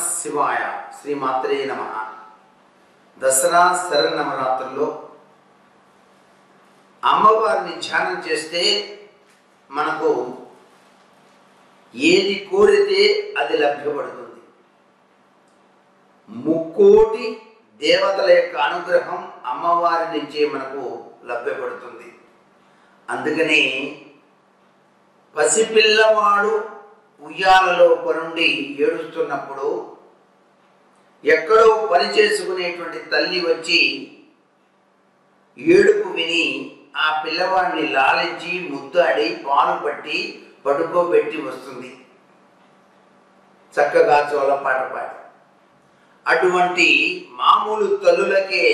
శివాయ శ్రీమాత్రే నమ దసరా శరన్నవరాత్రుల్లో అమ్మవారిని ధ్యానం చేస్తే మనకు ఏది కోరితే అది లభ్యపడుతుంది ముక్కోటి దేవతల యొక్క అనుగ్రహం అమ్మవారి నుంచే మనకు లభ్యపడుతుంది అందుకని పసిపిల్లవాడు ఉయ్యాలలో పరుండి ఏడుస్తున్నప్పుడు ఎక్కడో పని చేసుకునేటువంటి తల్లి వచ్చి ఏడుపు విని ఆ పిల్లవాడిని లాలించి ముద్దాడి పాలు పట్టి పడుకోబెట్టి వస్తుంది చక్కగా చోలపాట పాడి అటువంటి మామూలు తల్లులకే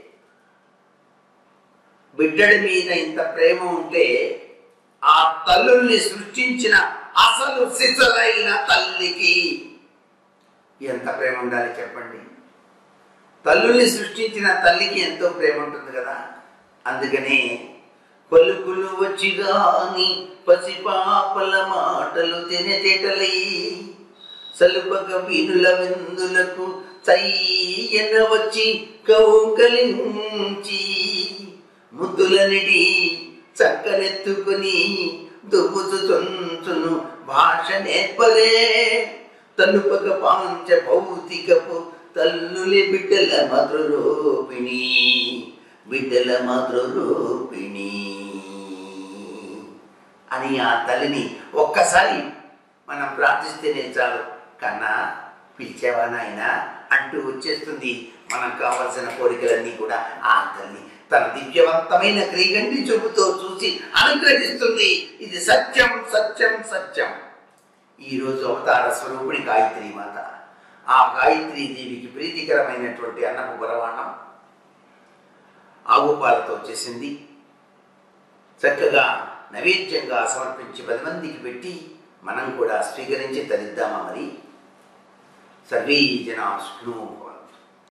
బిడ్డడి మీద ఇంత ప్రేమ ఉంటే ఆ తల్లుల్ని సృష్టించిన అసలు సిసలైన తల్లికి ఎంత ప్రేమ ఉండాలి చెప్పండి తల్లుల్ని సృష్టించిన తల్లికి ఎంతో ప్రేమ ఉంటుంది కదా అందుకనే పలుకులు వచ్చి గాని పసిపాపల మాటలు తినతేటలై సలుపక వీనుల విందులకు చయ్యన వచ్చి కౌకలించి ముద్దులనిడి చక్కనెత్తుకుని దువ్వుతు చొంచును భాష నేర్పలే తనుపక పాంచ భౌతికపు తల్లులి బిడ్డల మాతృరూపిణి బిడ్డల మాతృరూపిణి అని ఆ తల్లిని ఒక్కసారి మనం ప్రార్థిస్తేనే చాలు కన్నా పిలిచేవా నాయనా అంటూ వచ్చేస్తుంది మనకు కావలసిన కోరికలన్నీ కూడా ఆ తల్లి తన దివ్యవంతమైన క్రీగంటి చూపుతో చూసి అనుగ్రహిస్తుంది ఇది సత్యం సత్యం సత్యం ఈరోజు అవతార స్వరూపిణి గాయత్రి మాత ఆ గాయత్రి దేవికి ప్రీతికరమైనటువంటి అన్నపు పరవాణం ఆవు పాలతో చేసింది చక్కగా నైవేద్యంగా సమర్పించి పది మందికి పెట్టి మనం కూడా స్వీకరించి తరిద్దామా మరి సర్వే జనా సుఖినో